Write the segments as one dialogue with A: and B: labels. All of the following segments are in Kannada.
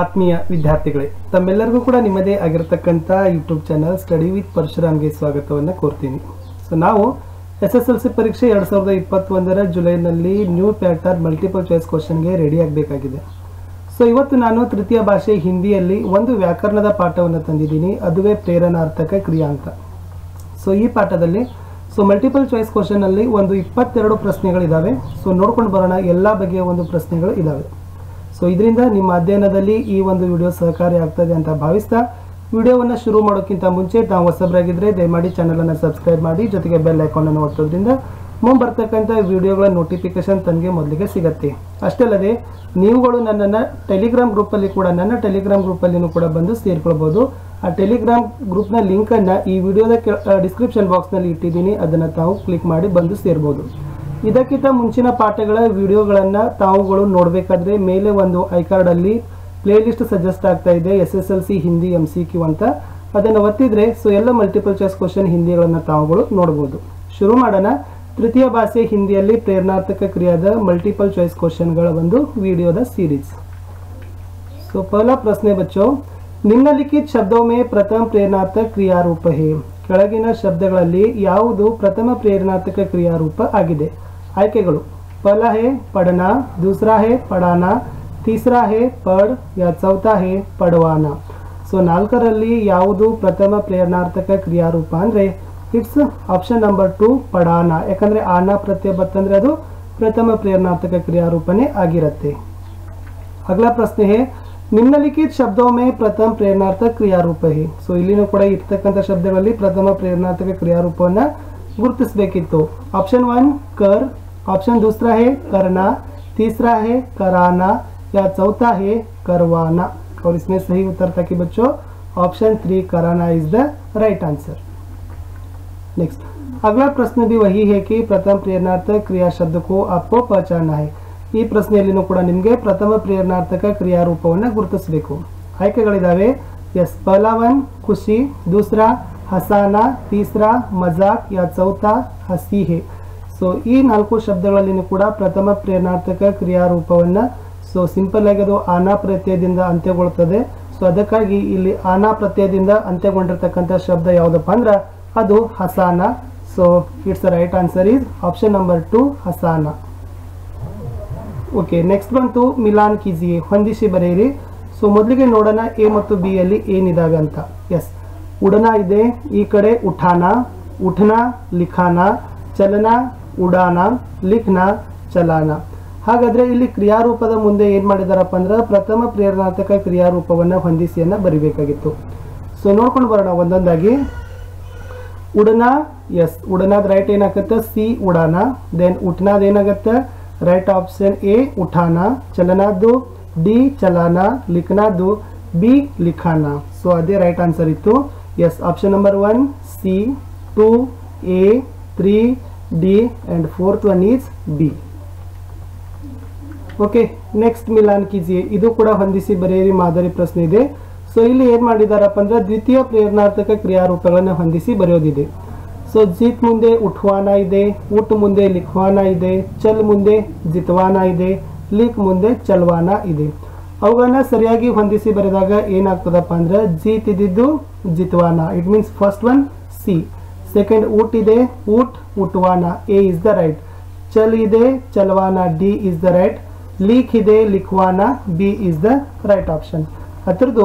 A: ಆತ್ಮೀಯ ವಿದ್ಯಾರ್ಥಿಗಳೇ ತಮ್ಮೆಲ್ಲರಿಗೂ ಕೂಡ ನಿಮ್ಮದೇ ಆಗಿರತಕ್ಕಂಥ ಯೂಟ್ಯೂಬ್ ಚಾನಲ್ ಸ್ಟಡಿ ವಿತ್ ಪರಶುರಾಮ್ಗೆ ಸ್ವಾಗತವನ್ನು ಕೋರ್ತೀನಿ ಸೊ ನಾವು ಎಸ್ ಎಸ್ ಎಲ್ ಸಿ ಪರೀಕ್ಷೆ ಎರಡು ಸಾವಿರದ ಇಪ್ಪತ್ತೊಂದರ ಜುಲೈನಲ್ಲಿ ನ್ಯೂ ಪ್ಯಾಟರ್ನ್ ಮಲ್ಟಿಪಲ್ ಚಾಯ್ಸ್ ಕ್ವಶನ್ಗೆ ರೆಡಿ ಆಗಬೇಕಾಗಿದೆ ಸೊ ಇವತ್ತು ನಾನು ತೃತೀಯ ಭಾಷೆ ಹಿಂದಿಯಲ್ಲಿ ಒಂದು ವ್ಯಾಕರಣದ ಪಾಠವನ್ನು ತಂದಿದ್ದೀನಿ ಅದುವೇ ಪ್ರೇರಣಾರ್ಥಕ ಕ್ರಿಯಾಂಕ ಸೊ ಈ ಪಾಠದಲ್ಲಿ ಸೊ ಮಲ್ಟಿಪಲ್ ಚಾಯ್ಸ್ ಕ್ವಶನಲ್ಲಿ ಒಂದು ಇಪ್ಪತ್ತೆರಡು ಪ್ರಶ್ನೆಗಳಿದ್ದಾವೆ ಸೊ ನೋಡ್ಕೊಂಡು ಬರೋಣ ಎಲ್ಲ ಬಗೆಯ ಒಂದು ಪ್ರಶ್ನೆಗಳು ಇದ್ದಾವೆ ಸೊ ಇದರಿಂದ ನಿಮ್ಮ ಅಧ್ಯಯನದಲ್ಲಿ ಈ ಒಂದು ವಿಡಿಯೋ ಸಹಕಾರಿ ಆಗ್ತದೆ ಅಂತ ಭಾವಿಸ್ತಾ ವಿಡಿಯೋವನ್ನು ಶುರು ಮಾಡೋಕ್ಕಿಂತ ಮುಂಚೆ ತಾವು ಹೊಸಬರಾಗಿದ್ದರೆ ದಯಮಾಡಿ ಚಾನಲನ್ನು ಸಬ್ಸ್ಕ್ರೈಬ್ ಮಾಡಿ ಜೊತೆಗೆ ಬೆಲ್ ಐಕಾನನ್ನು ಒತ್ತೋದ್ರಿಂದ ಮುಂಬರ್ತಕ್ಕಂಥ ವಿಡಿಯೋಗಳ ನೋಟಿಫಿಕೇಶನ್ ತನಗೆ ಮೊದಲಿಗೆ ಸಿಗತ್ತೆ ಅಷ್ಟೇ ಅಲ್ಲದೆ ನೀವುಗಳು ನನ್ನನ್ನು ಟೆಲಿಗ್ರಾಮ್ ಗ್ರೂಪಲ್ಲಿ ಕೂಡ ನನ್ನ ಟೆಲಿಗ್ರಾಮ್ ಗ್ರೂಪಲ್ಲಿನೂ ಕೂಡ ಬಂದು ಸೇರ್ಕೊಳ್ಬೋದು ಆ ಟೆಲಿಗ್ರಾಮ್ ಗ್ರೂಪ್ನ ಲಿಂಕನ್ನು ಈ ವಿಡಿಯೋದ ಡಿಸ್ಕ್ರಿಪ್ಷನ್ ಬಾಕ್ಸ್ನಲ್ಲಿ ಇಟ್ಟಿದ್ದೀನಿ ಅದನ್ನು ತಾವು ಕ್ಲಿಕ್ ಮಾಡಿ ಬಂದು ಸೇರ್ಬೋದು ಇದಕ್ಕಿಂತ ಮುಂಚಿನ ಪಾಠಗಳ ವಿಡಿಯೋಗಳನ್ನು ತಾವುಗಳು ನೋಡಬೇಕಾದ್ರೆ ಮೇಲೆ ಒಂದು ಐಕಾರ್ಡಲ್ಲಿ ಪ್ಲೇಲಿಸ್ಟ್ ಸಜೆಸ್ಟ್ ಆಗ್ತಾ ಇದೆ S S L C Hindi M C Q ಅಂತ ಅದನ್ನು ಒತ್ತಿದ್ರೆ ಸೊ ಎಲ್ಲ ಮಲ್ಟಿಪಲ್ ಚಾಯ್ಸ್ ಕ್ವಶನ್ ಹಿಂದಿಗಳನ್ನು ತಾವುಗಳು ನೋಡ್ಬೋದು ಶುರು ಮಾಡೋಣ ತೃತೀಯ ಭಾಷೆ ಹಿಂದಿಯಲ್ಲಿ ಪ್ರೇರಣಾರ್ಥಕ ಕ್ರಿಯಾದ ಮಲ್ಟಿಪಲ್ ಚಾಯ್ಸ್ ಕ್ವಶನ್ಗಳ ಒಂದು ವಿಡಿಯೋದ सीरीज सो पहला प्रश्न है बच्चों ನಿಮ್ನಲಿಖಿತ ಶಬ್ದೋ ಮೇ ಪ್ರಥಮ ಪ್ರೇರಣಾರ್ಥಕ ಕ್ರಿಯಾರೂಪ ಹೇ ಕೆಳಗಿನ ಶಬ್ದಗಳಲ್ಲಿ ಯಾವುದು ಪ್ರಥಮ ಪ್ರೇರಣಾರ್ಥಕ ಕ್ರಿಯಾರೂಪ ಆಗಿದೆ ಆಯ್ಕೆಗಳು ಪಹಲ ಹೇ ಪಡನ दूसरा है पढ़ाना तीसरा है पढ़ या चौथा है पढ़वाना ಸೊ ನಾಲ್ಕರಲ್ಲಿ ಯಾವುದು ಪ್ರಥಮ ಪ್ರೇರಣಾರ್ಥಕ ಕ್ರಿಯಾರೂಪ ಅಂದರೆ ಇಟ್ಸ್ ಆಪ್ಷನ್ ನಂಬರ್ ಟು ಪಡಾನ ಯಾಕಂದರೆ ಆನ ಪ್ರತ್ಯಯ ಬತ್ತಂದ್ರೆ ಅದು ಪ್ರಥಮ ಪ್ರೇರಣಾರ್ಥಕ ಕ್ರಿಯಾರೂಪನೇ ಆಗಿರುತ್ತೆ ಅಗಲ ಪ್ರಶ್ನೆ ಹೇ ನಿಮ್ನಲಿಖಿತ ಶಬ್ದೋ ಮೇ ಪ್ರಥಮ ಪ್ರೇರಣಾರ್ಥಕ ಕ್ರಿಯಾರೂಪ ಹೇ ಸೊ ಇಲ್ಲಿನೂ ಕೂಡ ಇರ್ತಕ್ಕಂಥ ಶಬ್ದಗಳಲ್ಲಿ ಪ್ರಥಮ ಪ್ರೇರಣಾರ್ಥಕ ಕ್ರಿಯಾರೂಪವನ್ನು ಗುರುತಿಸಬೇಕಿತ್ತು ಆಪ್ಷನ್ ಒನ್ ಕರ್ ಆಪ್ಷನ್ दूसरा है करना तीसरा है कराना या चौथा है करवाना और इसमें सही उत्तर था कि बच्चों ऑप्शन थ्री कराना is the right answer next अगला प्रश्न भी वही है कि प्रथम प्रेरणार्थक क्रिया शब्द को आपको पहचानना है ಈ ಪ್ರಶ್ನೆಯಲ್ಲಿನೂ ಕೂಡ ನಿಮಗೆ ಪ್ರಥಮ ಪ್ರೇರಣಾರ್ಥಕ ಕ್ರಿಯಾರೂಪವನ್ನು ಗುರುತಿಸಬೇಕು ಆಯ್ಕೆಗಳಿದಾವೆ ಎಸ್ ಪಹला वन ಖುಷಿ दूसरा ಹಸಾನಾ ತೀಸರಾ ಮಜಾಕ್ ಯಾ ಚೌಥಾ ಹಸಿ ಹೇ ಸೊ ಈ ನಾಲ್ಕು ಶಬ್ದಗಳಲ್ಲಿನೂ ಕೂಡ ಪ್ರಥಮ ಪ್ರೇರಣಾರ್ಥಕ ಕ್ರಿಯಾರೂಪವನ್ನು ಸೊ ಸಿಂಪಲ್ ಆಗಿ ಅದು ಆನಾ ಪ್ರತ್ಯಯದಿಂದ ಅಂತ್ಯಗೊಳ್ತದೆ ಸೊ ಅದಕ್ಕಾಗಿ ಇಲ್ಲಿ ಆನಾ ಪ್ರತ್ಯಯದಿಂದ ಅಂತ್ಯಗೊಂಡಿರ್ತಕ್ಕಂಥ ಶಬ್ದ ಯಾವುದಪ್ಪ ಅಂದ್ರೆ ಅದು ಹಸಾನ so it's right answer is option number two ಹಸಾನ ಓಕೆ ನೆಕ್ಸ್ಟ್ ಬಂತು ಮಿಲಾನ್ ಕೀಜಿಯೆ ಹೊಂದಿಸಿ ಬರೆಯಿರಿ ಸೊ ಮೊದಲಿಗೆ ನೋಡೋಣ ಎ ಮತ್ತು ಬಿ ಅಲ್ಲಿ ಏನಿದಾವೆ ಅಂತ ಎಸ್ ಉಡನ ಇದೆ ಈ ಕಡೆ ಉಠಾನ ಉಠನ ಲಿಖಾನ ಚಲನ ಉಡಾನ ಲಿಖ್ನ ಚಲಾನ ಹಾಗಾದ್ರೆ ಇಲ್ಲಿ ಕ್ರಿಯಾರೂಪದ ಮುಂದೆ ಏನ್ ಮಾಡಿದಾರಪ್ಪ ಅಂದ್ರೆ ಪ್ರಥಮ ಪ್ರೇರಣಾರ್ಥಕ ಕ್ರಿಯಾರೂಪವನ್ನ ಹೊಂದಿಸಿಯನ್ನ ಬರಿಬೇಕಾಗಿತ್ತು ಸೊ ನೋಡ್ಕೊಂಡು ಬರೋಣ ಒಂದೊಂದಾಗಿ ಉಡನ ಎಸ್ ಉಡನಾದ ರೈಟ್ ಏನಾಗುತ್ತೆ ಸಿ ಉಡಾನ ದೆನ್ ಉಟ್ನಾದ ಏನಾಗುತ್ತೆ ರೈಟ್ ಆಪ್ಷನ್ ಎ ಉಠಾನ ಚಲನಾದ್ದು ಡಿ ಚಲಾನ ಲಿಖನಾದ್ದು ಬಿ ಲಿಖಾನ ಸೊ ಅದೇ ರೈಟ್ ಆನ್ಸರ್ ಇತ್ತು yes option number one C two A three D and fourth one is B okay next ಮಿಲಾನ್ ಕೀಜಿಯೆ ಇದು ಕೂಡ ಹೊಂದಿಸಿ ಬರೆಯಿರಿ ಮಾದರಿ ಪ್ರಶ್ನೆ ಇದೆ ಸೊ ಇಲ್ಲಿ ಏನು ಮಾಡಿದಾರಪ್ಪ ಅಂದ್ರೆ ದ್ವಿತೀಯ ಪ್ರೇರಣಾರ್ಥಕ ಕ್ರಿಯಾರೂಪಗಳನ್ನು ಹೊಂದಿಸಿ ಬರೆಯೋದಿದೆ ಸೊ ಜಿತ್ ಮುಂದೆ ಉಠ್ವಾನ ಇದೆ ಉಟ್ ಮುಂದೆ ಲಿಖ್ವಾನ ಇದೆ ಚಲ್ ಮುಂದೆ ಜಿತ್ವಾನ ಇದೆ ಲಿಕ್ ಮುಂದೆ ಚಲ್ವಾನ ಇದೆ ಅವುಗಳನ್ನ ಸರಿಯಾಗಿ ಹೊಂದಿಸಿ ಬರೆದಾಗ ಏನಾಗ್ತದಪ್ಪ ಅಂದ್ರೆ ಜೀತ್ ಇದ್ದಿದ್ದು ಜಿತ್ವಾನ it means first one C second ಊಟ್ ಇದೆ ಊಟ್ ಉಟ್ವಾನ ಎ ಇಸ್ ದ ರೈಟ್ ಚಲ್ ಇದೆ ಚಲ್ವಾನ ಡಿ ಇಸ್ ದ ರೈಟ್ ಲೀಕ್ ಇದೆ ಲಿಖ್ವಾನ B is the right option ಅದ್ರದ್ದು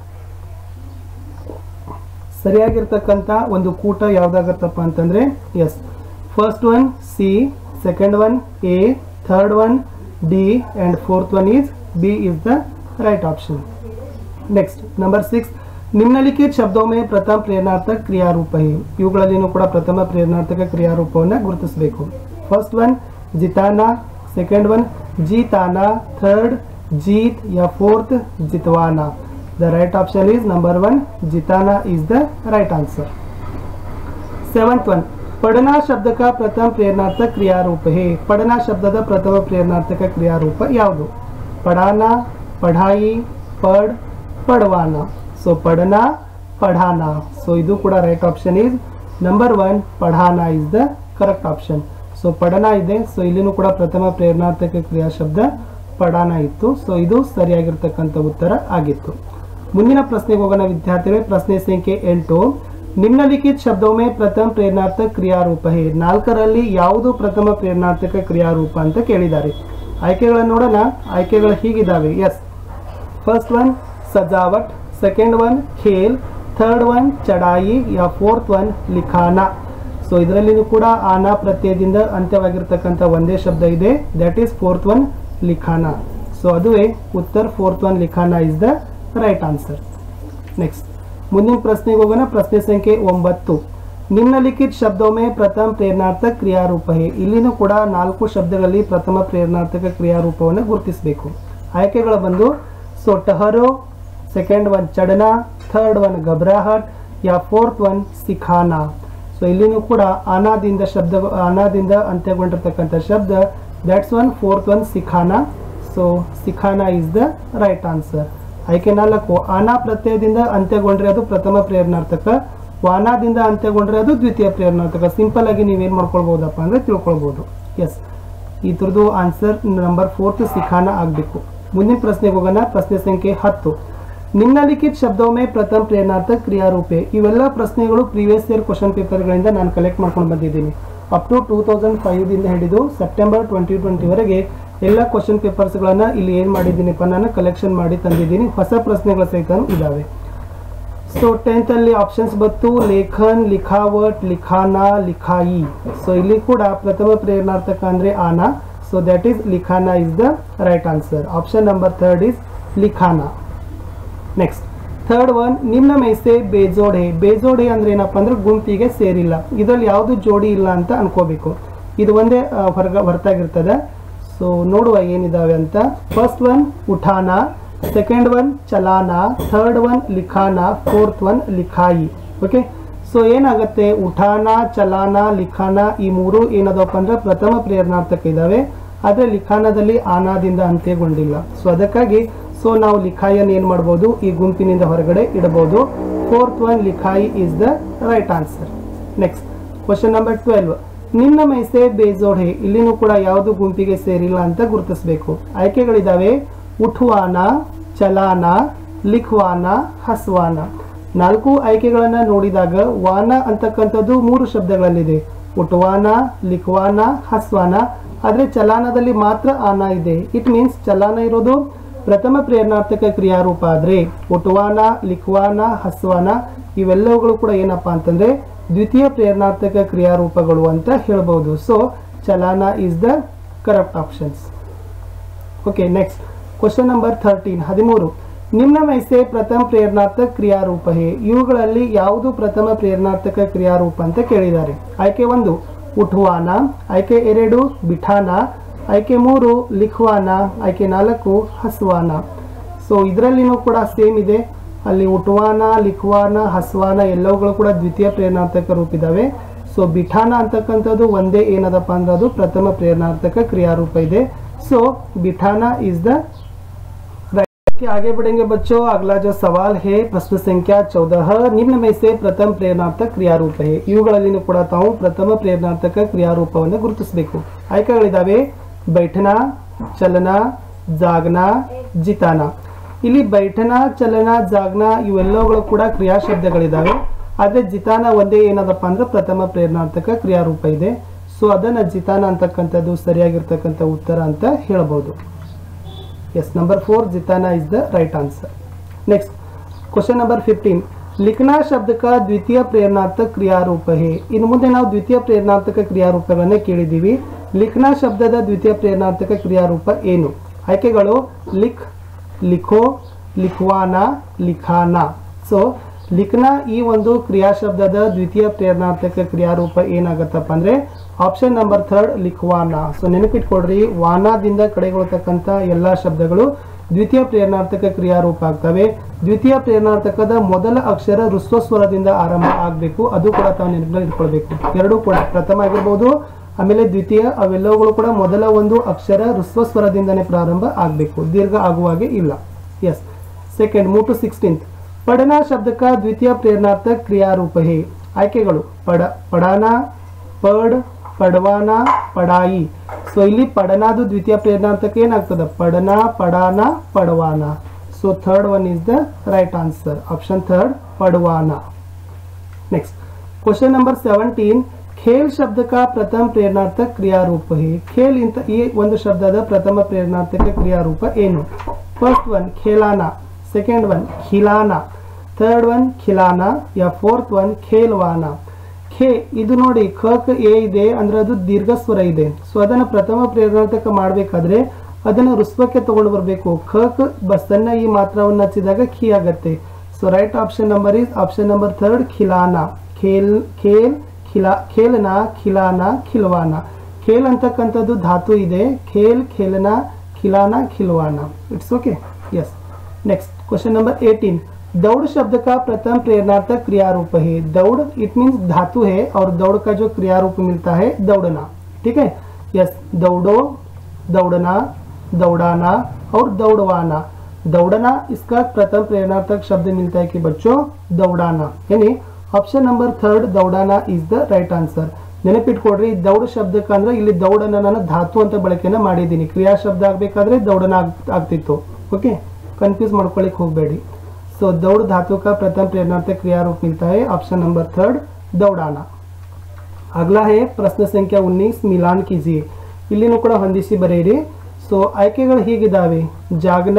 A: ಸರಿಯಾಗಿರ್ತಕ್ಕಂಥ ಒಂದು ಕೂಟ ಯಾವ್ದಾಗತ್ತಪ್ಪ ಅಂತಂದ್ರೆ yes first one C second one A third one D and fourth one is B is the right option next number six ನಿಮ್ನಲಿಖಿತ ಶಬ್ದೋ ಮೇ ಪ್ರಥಮ ಪ್ರೇರಣಾರ್ಥಕ ಕ್ರಿಯಾರೂಪ ಹಿ ಇವುಗಳಲ್ಲಿನೂ ಕೂಡ ಪ್ರಥಮ ಪ್ರೇರಣಾರ್ಥಕ ಕ್ರಿಯಾರೂಪವನ್ನು ಗುರುತಿಸಬೇಕು ಫಸ್ಟ್ ಒನ್ ಜಿತಾನ ಸೆಕೆಂಡ್ ಒನ್ ಜೀತಾನ ಥರ್ಡ್ जीत या फोर्थ जितवाना the right option is number one जिताना is the right answer seventh one पढ़ना शब्द का प्रथम प्रेरणार्थक क्रियारूप है पढ़ना ಶಬ್ದದ ಪ್ರಥಮ ಪ್ರೇರಣಾರ್ಥಕ ಕ್ರಿಯಾರೂಪ ಯಾವುದು ಪಢಾನ ಪಢಾಯಿ ಪಡ್ ಪಡ್ವಾನ ಸೊ ಪಢನ ಪಢಾನ ಸೊ ಇದು ಕೂಡ right option is number one ಪಢಾನ is the correct option so ಪಡನ ಇದೆ ಸೊ ಇಲ್ಲಿನೂ ಕೂಡ ಪ್ರಥಮ ಪ್ರೇರಣಾರ್ಥಕ ಕ್ರಿಯಾ ಶಬ್ದ ಪಡಾನ ಇತ್ತು ಸೊ ಇದು ಸರಿಯಾಗಿರ್ತಕ್ಕಂಥ ಉತ್ತರ ಆಗಿತ್ತು ಮುಂದಿನ ಪ್ರಶ್ನೆಗೆ ಹೋಗೋಣ ವಿದ್ಯಾರ್ಥಿಗಳೇ ಪ್ರಶ್ನೆ ಸಂಖ್ಯೆ ಎಂಟು ನಿಮ್ನಲಿಖಿತ ಶಬ್ದವೊಮ್ಮೆ ಪ್ರಥಮ ಪ್ರೇರಣಾರ್ಥಕ ಕ್ರಿಯಾರೂಪ ಹೇ ನಾಲ್ಕರಲ್ಲಿ ಯಾವುದು ಪ್ರಥಮ ಪ್ರೇರಣಾರ್ಥಕ ಕ್ರಿಯಾರೂಪ ಅಂತ ಕೇಳಿದ್ದಾರೆ ಆಯ್ಕೆಗಳನ್ನು ನೋಡೋಣ ಆಯ್ಕೆಗಳು ಹೀಗಿದ್ದಾವೆ ಎಸ್ ಫಸ್ಟ್ ಒನ್ ಸಜಾವಟ್ ಸೆಕೆಂಡ್ ಒನ್ ಖೇಲ್ ಥರ್ಡ್ ಒನ್ ಚಡಾಯಿ ಯಾ ಫೋರ್ತ್ ಒನ್ ಲಿಖಾನ ಸೊ ಇದರಲ್ಲಿನೂ ಕೂಡ ಆನ ಪ್ರತ್ಯಯದಿಂದ ಅಂತ್ಯವಾಗಿರ್ತಕ್ಕಂಥ ಒಂದೇ ಶಬ್ದ ಇದೆ ದಟ್ ಈಸ್ ಫೋರ್ತ್ ಒನ್ ಲಿಖಾನ ಸೊ ಅದುವೇ ಉತ್ತರ ಫೋರ್ತ್ ಒನ್ ಲಿಖಾನ is the right answer next ಮುಂದಿನ ಪ್ರಶ್ನೆಗೆ ಹೋಗೋಣ ಪ್ರಶ್ನೆ ಸಂಖ್ಯೆ ಒಂಬತ್ತು ನಿಮ್ನಲಿಖಿತ ಶಬ್ದೊಮ್ಮೆ ಪ್ರಥಮ ಪ್ರೇರಣಾರ್ಥಕ ಕ್ರಿಯಾರೂಪ ಹೇ ಇಲ್ಲಿನೂ ಕೂಡ ನಾಲ್ಕು ಶಬ್ದಗಳಲ್ಲಿ ಪ್ರಥಮ ಪ್ರೇರಣಾರ್ಥಕ ಕ್ರಿಯಾರೂಪವನ್ನು ಗುರುತಿಸಬೇಕು ಆಯ್ಕೆಗಳು ಬಂದು ಸೊ ಟಹರೋ ಸೆಕೆಂಡ್ ಒನ್ ಚಡನ ಥರ್ಡ್ ಒನ್ ಗಬ್ರಾಹಟ್ ಯಾ ಫೋರ್ತ್ ಒನ್ ಸಿಖಾನ ಸೊ ಇಲ್ಲಿನೂ ಕೂಡ ಅನಾದಿಂದ ಶಬ್ದ ಅನಾದಿಂದ ಅಂತ್ಯಗೊಂಡಿರ್ತಕ್ಕಂಥ ಶಬ್ದ ದಟ್ಸ್ ಒನ್ ಫೋರ್ತ್ ಒನ್ ಸಿಖಾನ ಸೊ ಸಿಖಾನ ಇಸ್ ದ ರೈಟ್ ಆನ್ಸರ್ ಆಯ್ಕೆ ನಾಲ್ಕು ಆನಾ ಪ್ರತ್ಯಯದಿಂದ ಅಂತ್ಯಗೊಂಡ್ರೆ ಅದು ಪ್ರಥಮ ಪ್ರೇರಣಾರ್ಥಕ ವಾನಾದಿಂದ ಅಂತ್ಯಗೊಂಡ್ರೆ ಅದು ದ್ವಿತೀಯ ಪ್ರೇರಣಾರ್ಥಕ ಸಿಂಪಲ್ ಆಗಿ ನೀವೇನ್ ಮಾಡ್ಕೊಳ್ಬಹುದಪ್ಪ ಅಂದ್ರೆ ತಿಳ್ಕೊಳ್ಬಹುದು ಎಸ್ ಇದ್ರದ್ದು ಆನ್ಸರ್ ನಂಬರ್ ಫೋರ್ತ್ ಸಿಖಾನ ಆಗಬೇಕು ಮುಂದಿನ ಪ್ರಶ್ನೆಗೆ ಹೋಗೋಣ ಪ್ರಶ್ನೆ ಸಂಖ್ಯೆ ಹತ್ತು ನಿಮ್ನಲಿಖಿತ ಶಬ್ದವೊಮ್ಮೆ ಪ್ರಥಮ ಪ್ರೇರಣಾರ್ಥಕ ಕ್ರಿಯಾರೂಪೆ ಇವೆಲ್ಲ ಪ್ರಶ್ನೆಗಳು ಪ್ರೀವಿಯಸ್ ಇಯರ್ ಕ್ವಶನ್ ಪೇಪರ್ಗಳಿಂದ ನಾನು ಕಲೆಕ್ಟ್ ಮಾಡ್ಕೊಂಡು ಬಂದಿದ್ದೀನಿ ಅಪ್ ಟು ಟೂ ತೌಸಂಡ್ ಫೈವ್ದಿಂದ ಹಿಡಿದು ಸೆಪ್ಟೆಂಬರ್ ಟ್ವೆಂಟಿ ಟ್ವೆಂಟಿವರೆಗೆ ಎಲ್ಲ ಕ್ವಶನ್ ಪೇಪರ್ಸ್ಗಳನ್ನು ಇಲ್ಲಿ ಏನು ಮಾಡಿದ್ದೀನಿಪ್ಪ ನಾನು ಕಲೆಕ್ಷನ್ ಮಾಡಿ ತಂದಿದ್ದೀನಿ ಹೊಸ ಪ್ರಶ್ನೆಗಳ ಸಹಿತ ಇದ್ದಾವೆ ಸೊ ಟೆಂತ್ ಅಲ್ಲಿ ಆಪ್ಷನ್ಸ್ ಬಂತು ಲೇಖನ್ ಲಿಖಾವಟ್ ಲಿಖಾನ ಲಿಖಾಯಿ ಸೊ ಇಲ್ಲಿ ಕೂಡ ಪ್ರಥಮ ಪ್ರೇರಣಾರ್ಥಕ ಅಂದ್ರೆ ಆನ ಸೊ ದಟ್ ಈಸ್ ಲಿಖಾನ is the right answer option number third is ಲಿಖಾನ ನೆಕ್ಸ್ಟ್ ಥರ್ಡ್ ಒನ್ ನಿಮ್ನ ಮೈಸೆ ಬೇಜೋಡೆ ಬೇಜೋಡೆ ಅಂದ್ರೆ ಏನಪ್ಪ ಅಂದ್ರೆ ಗುಂಪಿಗೆ ಸೇರಿಲ್ಲ ಇದರಲ್ಲಿ ಯಾವುದು ಜೋಡಿ ಇಲ್ಲ ಅಂತ ಅನ್ಕೋಬೇಕು ಇದು ಒಂದೇ ಆ, ಹೊರಗ ಹೊರತಾಗಿರ್ತದೆ ಸೊ ನೋಡುವ ಏನಿದಾವೆ ಅಂತ ಫಸ್ಟ್ ಒನ್ ಉಠಾನ ಸೆಕೆಂಡ್ ಒನ್ ಚಲಾನ ಥರ್ಡ್ ಒನ್ ಲಿಖಾನ ಫೋರ್ತ್ ಒನ್ ಲಿಖಾಯಿ ಓಕೆ ಸೊ ಏನಾಗುತ್ತೆ ಉಠಾನ ಚಲಾನ ಲಿಖಾನ ಈ ಮೂರು ಏನದಪ್ಪ ಅಂದ್ರೆ ಪ್ರಥಮ ಪ್ರೇರಣಾರ್ಥಕ ಇದಾವೆ ಆದ್ರೆ ಲಿಖಾನದಲ್ಲಿ ಆನಾದಿಂದ ಅಂತ್ಯಗೊಂಡಿಲ್ಲ ಸೊ ಅದಕ್ಕಾಗಿ ಸೊ ನಾವು ಲಿಖಾಯಿಯನ್ನು ಏನ್ ಮಾಡ್ಬೋದು ಈ ಗುಂಪಿನಿಂದ ಹೊರಗಡೆ ಇಡಬಹುದು ಫೋರ್ತ್ ಒನ್ ಲಿಖಾಯಿ is the right answer next question number twelve ನಿನ್ನ ಮೈಸೆ ಬೇಜೋಡೆ ಇಲ್ಲಿನೂ ಕೂಡ ಯಾವುದು ಗುಂಪಿಗೆ ಸೇರಿಲ್ಲ ಅಂತ ಗುರುತಿಸಬೇಕು ಆಯ್ಕೆಗಳಿದಾವೆ ಉಠುವಾನ ಚಲಾನ ಲಿಖ್ವಾನ ಹಸ್ವಾನ ನಾಲ್ಕು ಆಯ್ಕೆಗಳನ್ನ ನೋಡಿದಾಗ ವಾನ ಅಂತಕ್ಕಂಥದ್ದು ಮೂರು ಶಬ್ದಗಳಲ್ಲಿದೆ ಉಟುವಾನ ಲಿಖ್ವಾನ ಹಸ್ವಾನ ಆದ್ರೆ ಚಲಾನದಲ್ಲಿ ಮಾತ್ರ ಆನ ಇದೆ ಇಟ್ ಮೀನ್ಸ್ ಚಲಾನ ಇರೋದು ಪ್ರಥಮ ಪ್ರೇರಣಾರ್ಥಕ ಕ್ರಿಯಾರೂಪ ಆದ್ರೆ ಉಟುವಾನ ಲಿಖ್ವಾನ ಹಸ್ವಾನ ಇವೆಲ್ಲವುಗಳು ಕೂಡ ಏನಪ್ಪಾ ಅಂತಂದ್ರೆ ದ್ವಿತೀಯ ಪ್ರೇರಣಾರ್ಥಕ ಕ್ರಿಯಾರೂಪಗಳು ಅಂತ ಹೇಳ್ಬಹುದು ಸೊ ಚಲಾನ is the correct options okay next question number thirteen ಹದಿಮೂರು ನಿಮ್ನ ಮೈಸೆ ಪ್ರಥಮ ಪ್ರೇರಣಾರ್ಥಕ ಕ್ರಿಯಾರೂಪ ಹೇ ಇವುಗಳಲ್ಲಿ ಯಾವುದು ಪ್ರಥಮ ಪ್ರೇರಣಾರ್ಥಕ ಕ್ರಿಯಾರೂಪ ಅಂತ ಕೇಳಿದ್ದಾರೆ ಆಯ್ಕೆ ಒಂದು ಉಠುವಾನ ಆಯ್ಕೆ ಎರಡು ಬಿಠಾನ ಆಯ್ಕೆ ಮೂರು ಲಿಖ್ವಾನ ಆಯ್ಕೆ ನಾಲ್ಕು ಹಸ್ವಾನ ಸೊ ಇದರಲ್ಲಿನೂ ಕೂಡ ಸೇಮ್ ಇದೆ ಅಲ್ಲಿ ಉಟ್ವಾನ ಲಿಖ್ವಾನ ಹಸ್ವಾನ ಎಲ್ಲವುಗಳು ಕೂಡ ದ್ವಿತೀಯ ಪ್ರೇರಣಾರ್ಥಕ ರೂಪ ಇದಾವೆ ಸೊ ಬಿಠಾನ ಅಂತಕ್ಕಂಥದ್ದು ಒಂದೇ ಏನದಪ್ಪ ಅಂದ್ರೆ ಅದು ಪ್ರಥಮ ಪ್ರೇರಣಾರ್ಥಕ ಕ್ರಿಯಾರೂಪ ಇದೆ ಸೊ ಬಿಠಾನ इज द के आगे बढ़ेंगे बच्चों अगला जो सवाल है प्रश्न संख्या चौदह निम्न में से प्रथम ಪ್ರೇರಣಾರ್ಥಕ ಕ್ರಿಯಾರೂಪ है ಇವುಗಳಲ್ಲಿನೂ ಕೂಡ ತಾವು ಪ್ರಥಮ ಪ್ರೇರಣಾರ್ಥಕ ಕ್ರಿಯಾರೂಪವನ್ನು ಗುರುತಿಸಬೇಕು ಆಯ್ಕೆಗಳಿದಾವೆ ಬೈಠನ ಚಲನ ಜಾಗನ ಜಿತಾನ ಇಲ್ಲಿ ಬೈಠನ ಚಲನ ಜಾಗನ ಇವೆಲ್ಲವುಗಳು ಕೂಡ ಕ್ರಿಯಾ ಶಬ್ದಗಳಿದಾವೆ ಆದ್ರೆ ಜಿತಾನ ಒಂದೇ ಏನದಪ್ಪ ಅಂದ್ರೆ ಪ್ರಥಮ ಪ್ರೇರಣಾರ್ಥಕ ಕ್ರಿಯಾರೂಪ ಇದೆ ಸೊ ಅದನ್ನ ಜಿತಾನ ಅಂತಕ್ಕಂಥದ್ದು ಸರಿಯಾಗಿರ್ತಕ್ಕಂಥ ಉತ್ತರ ಅಂತ ಹೇಳ್ಬೋದು ಎಸ್ ನಂಬರ್ ಫೋರ್ ಜಿತಾನ is the right answer next question number fifteen ಲಿಖನಾ ಶಬ್ದಕ ದ್ವಿತೀಯ ಪ್ರೇರಣಾರ್ಥಕ ಕ್ರಿಯಾರೂಪ ಹೇ ಇನ್ನು ಮುಂದೆ ನಾವು ದ್ವಿತೀಯ ಪ್ರೇರಣಾರ್ಥಕ ಕ್ರಿಯಾರೂಪಗಳನ್ನೇ ಕೇಳಿದ್ದೀವಿ ಲಿಖನಾ ಶಬ್ದದ ದ್ವಿತೀಯ ಪ್ರೇರಣಾರ್ಥಕ ಕ್ರಿಯಾರೂಪ ಏನು ಆಯ್ಕೆಗಳು ಲಿಖ್ ಲಿಖೋ ಲಿಖ್ವಾನ ಲಿಖಾನ ಸೊ ಲಿಖನ ಈ ಒಂದು ಕ್ರಿಯಾ ಶಬ್ದದ ದ್ವಿತೀಯ ಪ್ರೇರಣಾರ್ಥಕ ಕ್ರಿಯಾರೂಪ ಏನಾಗತ್ತಪ್ಪ ಅಂದ್ರೆ ಆಪ್ಷನ್ ನಂಬರ್ ಥರ್ಡ್ ಲಿಖ್ವಾನ ಸೊ ನೆನಪಿಟ್ಕೊಡ್ರಿ ವಾನಾದಿಂದ ಕಡೆಗೊಳ್ತಕ್ಕಂಥ ಎಲ್ಲಾ ಶಬ್ದಗಳು ದ್ವಿತೀಯ ಪ್ರೇರಣಾರ್ಥಕ ಕ್ರಿಯಾರೂಪ ಆಗ್ತವೆ ದ್ವಿತೀಯ ಪ್ರೇರಣಾರ್ಥಕದ ಮೊದಲ ಅಕ್ಷರ ಋಸ್ವ ಸ್ವರದಿಂದ ಆರಂಭ ಆಗಬೇಕು ಅದು ಕೂಡ ತಾವು ನೆನಪಿನಲ್ಲಿ ಇಟ್ಕೊಳ್ಬೇಕು ಎರಡೂ ಕೂಡ ಪ್ರಥಮ ಆಗಿರ್ಬೋದು ಆಮೇಲೆ ದ್ವಿತೀಯ ಅವೆಲ್ಲವುಗಳು ಕೂಡ ಮೊದಲ ಒಂದು ಅಕ್ಷರ ಋಸ್ವ ಸ್ವರದಿಂದನೇ ಪ್ರಾರಂಭ ಆಗಬೇಕು ದೀರ್ಘ ಆಗುವಾಗೆ ಇಲ್ಲ yes second move to sixteenth ಪಡನ ಶಬ್ದಕ ದ್ವಿತೀಯ ಪ್ರೇರಣಾರ್ಥಕ ಕ್ರಿಯಾರೂಪ ಹೇ ಆಯ್ಕೆಗಳು ಪಡ ಪಡಾನ ಪಡ್ ಪಡವಾನ ಪಡಾಯಿ ಸೊ ಇಲ್ಲಿ ಪಡನಾದು ದ್ವಿತೀಯ ಪ್ರೇರಣಾರ್ಥಕ ಏನಾಗ್ತದೆ ಪಡನ ಪಡಾನ ಪಡವಾನ so third one is the right answer option third ಪಡವಾನ नेक्स्ट क्वेश्चन नंबर ಸೆವೆಂಟೀನ್ ಖೇಲ್ ಶಬ್ದ का ಪ್ರಥಮ ಪ್ರೇರಣಾರ್ಥಕ ಕ್ರಿಯಾರೂಪ ಹೇ ಖೇಲ್ ಇಂತ ಈ ಒಂದು ಶಬ್ದದ ಪ್ರಥಮ ಪ್ರೇರಣಾರ್ಥಕ ಕ್ರಿಯಾರೂಪ ಏನು ಫಸ್ಟ್ ಒನ್ ಖೇಲಾನ ಸೆಕೆಂಡ್ ಒನ್ ಖಿಲಾನ ಥರ್ಡ್ ಒನ್ ಖಿಲಾನ ಯಾ ಫೋರ್ತ್ ಒನ್ ಖೇಲ್ವಾನ ಖೇ ಇದು ನೋಡಿ ಖ ಕ ಎ ಇದೆ ಅಂದ್ರೆ ಅದು ದೀರ್ಘ ಸ್ವರ ಇದೆ ಸೊ ಅದನ್ನ ಪ್ರಥಮ ಪ್ರೇರಣಾರ್ಥಕ ಮಾಡಬೇಕಾದ್ರೆ ಅದನ್ನ ರುಸ್ವಕ್ಕೆ ತಗೊಂಡು ಬರಬೇಕು ಖ ಕ ಬ- ಸಣ್ಣ ಈ ಮಾತ್ರವನ್ನು ಹಚ್ಚಿದಾಗ ಖಿ ಆಗತ್ತೆ so right option number is option number third ಖಿಲಾನ ಖೇಲ್ ಖೇಲ್ ಖಿಲಾ ಖೇಲನ ಖಿಲಾನ ಖಿಲ್ವಾನ ಖೇಲ್ ಅಂತಕ್ಕಂಥದ್ದು ಧಾತು ಇದೆ ಖೇಲ್ ಖೇಲನ ಖಿಲಾನ ಖಿಲ್ವಾನ it's okay yes next question number 18 दौड़ शब्द का प्रथम प्रेरणार्थक क्रिया रूप है दौड़ इट मींस धातु है और दौड़ का जो क्रिया रूप मिलता है दौड़ना ठीक है यस दौड़ो दौड़ना दौड़ाना और दौड़वाना दौड़ना इसका प्रथम प्रेरणार्थक शब्द मिलता है कि बच्चों दौड़ाना यानी ಆಪ್ಷನ್ ನಂಬರ್ ಥರ್ಡ್ ದೌಡಾನ ಇಸ್ ದ ರೈಟ್ ಆನ್ಸರ್ ನೆನಪಿಟ್ಕೊಡ್ರಿ ದೌಡ್ ಶಬ್ದಕ್ಕೆ ಅಂದ್ರೆ ಇಲ್ಲಿ ದೌಡನ್ನ ನಾನು ಧಾತು ಅಂತ ಬಳಕೆನ ಮಾಡಿದ್ದೀನಿ ಕ್ರಿಯಾ ಶಬ್ದ ಆಗ್ಬೇಕಾದ್ರೆ ದೌಡನ ಆಗ್- ಆಗ್ತಿತ್ತು ಓಕೆ ಕನ್ಫ್ಯೂಸ್ ಮಾಡ್ಕೊಳ್ಳಿಕ್ ಹೋಗಬೇಡಿ ಸೊ दौड़ धातु का प्रथम प्रेरणार्थक क्रिया रूप मिलता है ऑप्शन नंबर थर्ड दौड़ाना ಅಗಲ ಹೇ ಪ್ರಶ್ನೆ ಸಂಖ್ಯೆ ಉನ್ನಿಸ್ ಮಿಲಾನ್ कीजिए ಇಲ್ಲಿನೂ ಕೂಡ ಹೊಂದಿಸಿ ಬರೆಯಿರಿ ಸೊ ಆಯ್ಕೆಗಳು ಹೀಗಿದ್ದಾವೆ ಜಾಗನ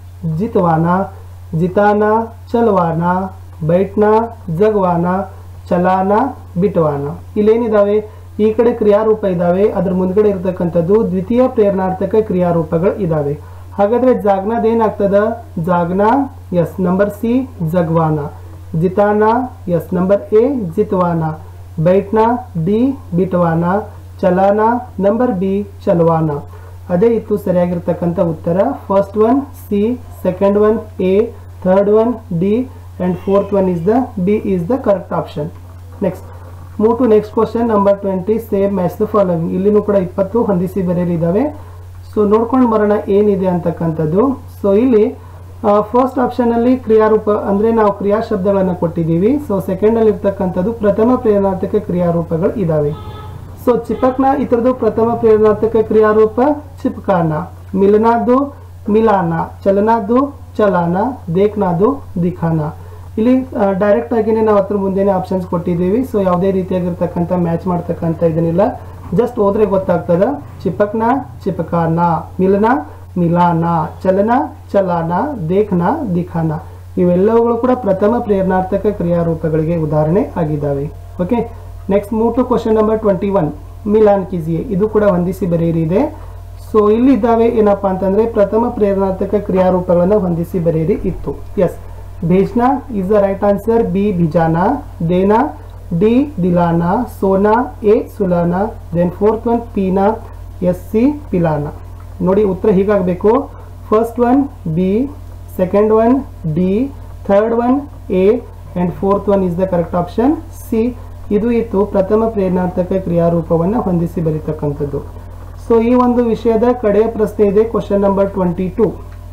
A: ಜಿತವಾನ ಜಿತಾನ ಚಲವಾನ ಬೈಟ್ನ ಜಗವಾನ ಚಲಾನ ಬಿಟವಾನ ಇಲ್ಲೇನಿದಾವೆ ಈ ಕಡೆ ಕ್ರಿಯಾರೂಪ ಇದಾವೆ ಅದ್ರ ಮುಂದ್ಗಡೆ ಇರತಕ್ಕಂಥದ್ದು ದ್ವಿತೀಯ ಪ್ರೇರಣಾರ್ಥಕ ಕ್ರಿಯಾರೂಪಗಳು ಇದಾವೆ ಹಾಗಾದ್ರೆ ಜಾಗ್ನದ ಏನಾಗ್ತದ ಜಾಗ್ನ ಎಸ್ ನಂಬರ್ ಸಿ ಜಗವಾನ ಜಿತಾನ ಎಸ್ ನಂಬರ್ ಎ ಜಿತವಾನ ಬೈಟ್ನ ಡಿ ಬಿಟವಾನ ಚಲಾನ ನಂಬರ್ ಬಿ ಚಲವಾನ ಅದೇ ಇತ್ತು ಸರಿಯಾಗಿರ್ತಕ್ಕಂಥ ಉತ್ತರ first one C second one A third one D and fourth one is the B is the correct option next move to next question number twenty ಸೇವ್ ಮ್ಯಾಚ್ ದ ಫಾಲೋವಿಂಗ್ ಇಲ್ಲಿನೂ ಕೂಡ ಇಪ್ಪತ್ತು ಹೊಂದಿಸಿ ಬರೆಯಲಿದ್ದಾವೆ ಸೊ ನೋಡ್ಕೊಂಡು ಬರೋಣ ಏನಿದೆ ಅಂತಕ್ಕಂಥದ್ದು ಸೊ ಇಲ್ಲಿ ಫಸ್ಟ್ ಆಪ್ಷನಲ್ಲಿ ಕ್ರಿಯಾರೂಪ ಅಂದರೆ ನಾವು ಕ್ರಿಯಾ ಶಬ್ದಗಳನ್ನು ಕೊಟ್ಟಿದ್ದೀವಿ ಸೊ ಸೆಕೆಂಡಲ್ಲಿ ಇರ್ತಕ್ಕಂಥದ್ದು ಪ್ರಥಮ ಪ್ರೇರಣಾರ್ಥಕ ಕ್ರಿಯಾರೂಪಗಳು ಇದ್ದಾವೆ ಸೊ ಚಿಪಕ್ನ ಇತರದ್ದು ಪ್ರಥಮ ಪ್ರೇರಣಾರ್ಥಕ ಕ್ರಿಯಾರೂಪ ಚಿಪಕಾನ ಮಿಲನಾದ್ದು ಮಿಲಾನ ಚಲನಾದ್ದು ಚಲಾನ ದೇಖ್ನಾದ್ದು ದಿಖಾನ ಇಲ್ಲಿ ಡೈರೆಕ್ಟ್ ಆಗಿನೇ ನಾವು ಅದ್ರ ಮುಂದೆನೆ ಆಪ್ಷನ್ಸ್ ಕೊಟ್ಟಿದ್ದೀವಿ ಸೊ ಯಾವುದೇ ರೀತಿಯಾಗಿರ್ತಕ್ಕಂಥ ಮ್ಯಾಚ್ ಮಾಡ್ತಕ್ಕಂಥ ಇದನ್ನಿಲ್ಲ ಜಸ್ಟ್ ಹೋದ್ರೆ ಗೊತ್ತಾಗ್ತದ ಚಿಪಕ್ನ ಚಿಪಕಾನ ಮಿಲನ ಮಿಲಾನ ಚಲನ ಚಲಾನ ದೇಖ್ನ ದಿಖಾನ ಇವೆಲ್ಲವುಗಳು ಕೂಡ ಪ್ರಥಮ ಪ್ರೇರಣಾರ್ಥಕ ಕ್ರಿಯಾರೂಪಗಳಿಗೆ ಉದಾಹರಣೆ ಆಗಿದ್ದಾವೆ okay next move to question number twenty one ಮಿಲಾನ್ ಕಿಜಿಯೆ ಇದು ಕೂಡ ಹೊಂದಿಸಿ ಬರೆಯಿರಿ ಇದೆ ಸೊ ಇಲ್ಲಿ ಇದ್ದಾವೆ ಏನಪ್ಪಾ ಅಂತಂದ್ರೆ ಪ್ರಥಮ ಪ್ರೇರಣಾರ್ಥಕ ಕ್ರಿಯಾರೂಪಗಳನ್ನು ಹೊಂದಿಸಿ ಬರೆಯಿರಿ ಇತ್ತು ಎಸ್ भेजना is the right answer B भिजाना देना डी दिलाना सोना ए सुलाना देन फोर्थ वन पीना ಎಸ್ ಸಿ ಪಿಲಾನ ನೋಡಿ ಉತ್ತರ ಹೀಗಾಗಬೇಕು first one B second one D third one A and fourth one is the correct option C ಇದು ಇತ್ತು ಪ್ರಥಮ ಪ್ರೇರಣಾರ್ಥಕ ಕ್ರಿಯಾರೂಪವನ್ನು ಹೊಂದಿಸಿ ಬರೀತಕ್ಕಂಥದ್ದು ಸೊ ಈ ಒಂದು ವಿಷಯದ ಕಡೆಯ ಪ್ರಶ್ನೆ ಇದೆ ಕ್ವಶನ್ ನಂಬರ್ ಟ್ವೆಂಟಿ ಟೂ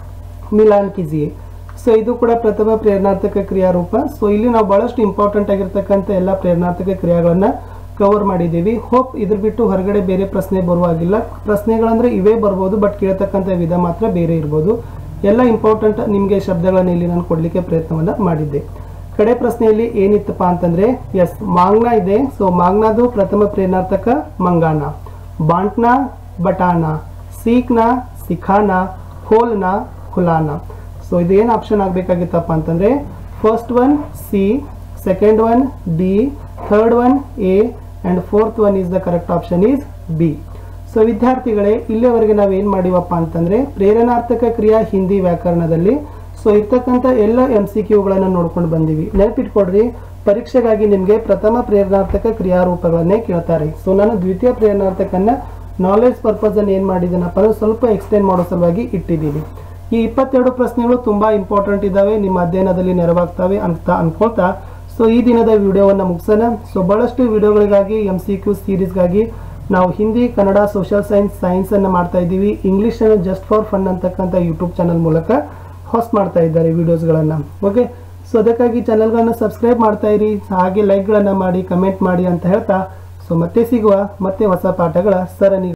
A: ಮಿಲಾನ್ ಕಿಜಿಯೆ ಸೊ ಇದು ಕೂಡ ಪ್ರಥಮ ಪ್ರೇರಣಾರ್ಥಕ ಕ್ರಿಯಾರೂಪ ಸೊ ಇಲ್ಲಿ ನಾವು ಬಹಳಷ್ಟು ಇಂಪಾರ್ಟೆಂಟ್ ಆಗಿರ್ತಕ್ಕಂಥ ಎಲ್ಲ ಪ್ರೇರಣಾರ್ಥಕ ಕ್ರಿಯಾಗಳನ್ನ ಕವರ್ ಮಾಡಿದ್ದೀವಿ ಹೋಪ್ ಇದ್ರ ಬಿಟ್ಟು ಹೊರಗಡೆ ಬೇರೆ ಪ್ರಶ್ನೆ ಬರುವಾಗಿಲ್ಲ ಪ್ರಶ್ನೆಗಳಂದ್ರೆ ಇವೇ ಬರ್ಬೋದು ಬಟ್ ಕೇಳ್ತಕ್ಕಂಥ ವಿಧ ಮಾತ್ರ ಬೇರೆ ಇರ್ಬೋದು ಎಲ್ಲ ಇಂಪಾರ್ಟೆಂಟ್ ನಿಮಗೆ ಶಬ್ದಗಳನ್ನು ಇಲ್ಲಿ ನಾನು ಕೊಡಲಿಕ್ಕೆ ಪ್ರಯತ್ನವನ್ನ ಮಾಡಿದ್ದೆ ಕಡೆ ಪ್ರಶ್ನೆಯಲ್ಲಿ ಏನಿತ್ತಪ್ಪ ಅಂತಂದ್ರೆ ಎಸ್ ಮಾಂಗ್ನ ಇದೆ ಸೊ ಮಾಂಗ್ನಾದು ಪ್ರಥಮ ಪ್ರೇರಣಾರ್ಥಕ ಮಂಗಾನ ಬಾಂಟ್ನ ಬಟಾನ ಸೀಕ್ನ ಸಿಖಾನ ಖೋಲ್ನ ಖುಲಾನ ಸೊ ಇದು ಏನು ಆಪ್ಷನ್ ಆಗಬೇಕಾಗಿತ್ತಪ್ಪ ಅಂತಂದ್ರೆ first one C second one D third one A and fourth one is the correct option is B so ವಿದ್ಯಾರ್ಥಿಗಳೇ ಇಲ್ಲಿವರೆಗೆ ನಾವು ಏನು ಮಾಡಿವಪ್ಪ ಅಂತಂದ್ರೆ ಪ್ರೇರಣಾರ್ಥಕ ಕ್ರಿಯಾ ಹಿಂದಿ ವ್ಯಾಕರಣದಲ್ಲಿ ಸೊ ಇರ್ತಕ್ಕಂಥ ಎಲ್ಲ ಎಂ ಸಿ ಕ್ಯೂಗಳನ್ನು ನೋಡ್ಕೊಂಡು ಬಂದೀವಿ ನೆನಪಿಟ್ಕೊಡ್ರಿ ಪರೀಕ್ಷೆಗಾಗಿ ನಿಮಗೆ ಪ್ರಥಮ ಪ್ರೇರಣಾರ್ಥಕ ಕ್ರಿಯಾರೂಪಗಳನ್ನೇ ಕೇಳ್ತಾರೆ ಸೊ ನಾನು ದ್ವಿತೀಯ ಪ್ರೇರಣಾರ್ಥಕನ್ನ ನಾಲೆಜ್ ಪರ್ಪಸ್ ಅನ್ನು ಏನು ಮಾಡಿದ್ದೀನಪ್ಪ ಅಂದ್ರೆ ಸ್ವಲ್ಪ ಎಕ್ಸ್ಟೆಂಡ್ ಮಾಡೋ ಸಲುವಾಗಿ ಇಟ್ಟಿದ್ದೀನಿ ಈ ಇಪ್ಪತ್ತೆರಡು ಪ್ರಶ್ನೆಗಳು ತುಂಬಾ ಇಂಪಾರ್ಟೆಂಟ್ ಇದ್ದಾವೆ ನಿಮ್ಮ ಅಧ್ಯಯನದಲ್ಲಿ ನೆರವಾಗ್ತವೆ ಅಂತ ಅನ್ಕೊಳ್ತಾ ಸೊ ಈ ದಿನದ ವಿಡಿಯೋವನ್ನು ಮುಗಿಸೋಣ ಸೊ ಬಹಳಷ್ಟು ವಿಡಿಯೋಗಳಿಗಾಗಿ ಎಂ ಸಿ ಕ್ಯೂ ಸೀರೀಸ್ಗಾಗಿ ನಾವು Hindi Kannada social science science ಅನ್ನು ಮಾಡ್ತಾ ಇದ್ದೀವಿ ಇಂಗ್ಲಿಷ್ ಅನ್ನು ಜಸ್ಟ್ ಫಾರ್ ಫನ್ ಅಂತಕ್ಕಂಥ ಯೂಟ್ಯೂಬ್ ಚಾನಲ್ ಮೂಲಕ ಹೋಸ್ಟ್ ಮಾಡ್ತಾ ಇದ್ದಾರೆ ವಿಡಿಯೋಸ್ಗಳನ್ನು ಓಕೆ ಸೊ ಅದಕ್ಕಾಗಿ ಚಾನಲ್ಗಳನ್ನು ಸಬ್ಸ್ಕ್ರೈಬ್ ಮಾಡ್ತಾ ಇರಿ ಹಾಗೆ ಲೈಕ್ಗಳನ್ನು ಮಾಡಿ ಕಮೆಂಟ್ ಮಾಡಿ ಅಂತ ಹೇಳ್ತಾ ಸೊ ಸೊ ಮತ್ತೆ ಸಿಗುವ ಮತ್ತೆ ಹೊಸ ಪಾಠಗಳ ಸರಣಿ